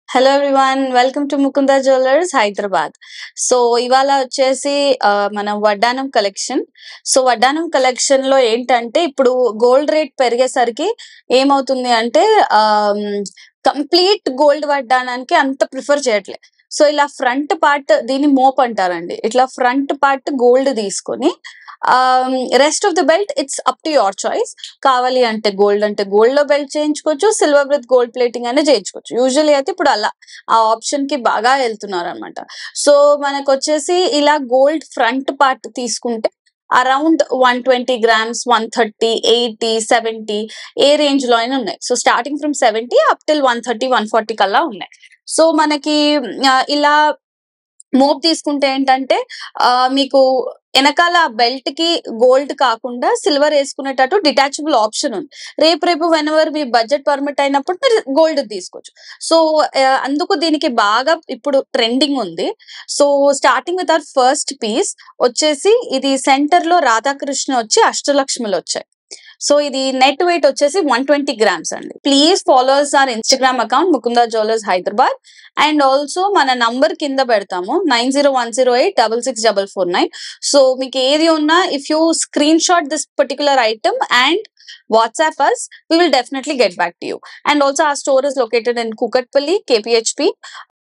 hello everyone welcome to Mukunda jewellers Hyderabad so ఇవాళ వచ్చేసి ఆ, మన వడ్డానం కలెక్షన్ సో వడ్డానం కలెక్షన్ లో ఏంటంటే ఇప్పుడు గోల్డ్ రేట్ పెరిగేసరికి ఏమవుతుంది అంటే కంప్లీట్ గోల్డ్ వడ్డానానికి అంత ప్రిఫర్ చేయట్లే సో ఇలా ఫ్రంట్ పార్ట్ దీన్ని మోప్ అంటారండి ఇట్లా ఫ్రంట్ పార్ట్ గోల్డ్ తీసుకొని rest of the belt it's up to your choice కావాలి అంటే గోల్డ్ అంటే గోల్డ్ లో బెల్ట్ చేయించుకోవచ్చు సిల్వర్ విత్ గోల్డ్ ప్లేటింగ్ అనే చేయించుకోవచ్చు యూజువల్లీ అయితే ఇప్పుడు అలా ఆ ఆప్షన్ కి బాగా వెళ్తున్నారు అనమాట సో మనకు వచ్చేసి ఇలా గోల్డ్ ఫ్రంట్ పార్ట్ తీసుకుంటే around one twenty grams one thirty eighty seventy a range లో అయినా ఉన్నాయి so starting from seventy up till one thirty one forty కల్లా ఉన్నాయి సో మనకి ఆ, ఇలా మోప్ తీసుకుంటే ఏంటంటే ఆ, మీకు వెనకాల బెల్ట్ కి గోల్డ్ కాకుండా సిల్వర్ వేసుకునేటట్టు డిటాచబుల్ ఆప్షన్ ఉంది రేపు రేపు వెన్ ఎవర్ మీ బడ్జెట్ పర్మిట్ అయినప్పుడు మీరు గోల్డ్ తీసుకోవచ్చు సో ఆ, అందుకు దీనికి బాగా ఇప్పుడు ట్రెండింగ్ ఉంది so starting with our first piece వచ్చేసి ఇది సెంటర్ లో రాధాకృష్ణ వచ్చి అష్టలక్ష్మిలు వచ్చాయి సో ఇది నెట్ వెయిట్ వచ్చేసి వన్ ట్వంటీ గ్రామ్స్ అండి please followers our Instagram account Mukunda jewellers Hyderabad and also మన నంబర్ కింద పెడతాము nine zero one zero eight double six double four nine so మీకు ఏది ఉన్నా if you screenshot this particular item and WhatsApp us we will definitely get back to you and also our store is located in kukatpalli kphp